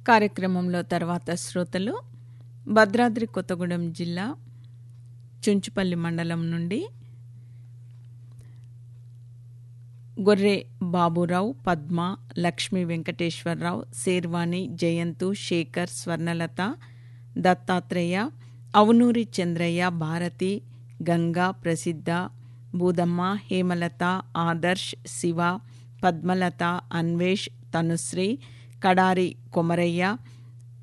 కార్యక్రమంలో తర్వాత శ్రోతలు భద్రాద్రి కొత్తగూడెం జిల్లా చుంచుపల్లి మండలం నుండి గొర్రె బాబురావు పద్మ లక్ష్మీ వెంకటేశ్వరరావు శేర్వాణి జయంతు శేఖర్ స్వర్ణలత దత్తాత్రేయ అవునూరి చంద్రయ్య భారతి గంగా ప్రసిద్ధ బూదమ్మ హేమలత ఆదర్శ్ శివ పద్మలత అన్వేష్ తనుశ్రీ కడారి కొమరయ్య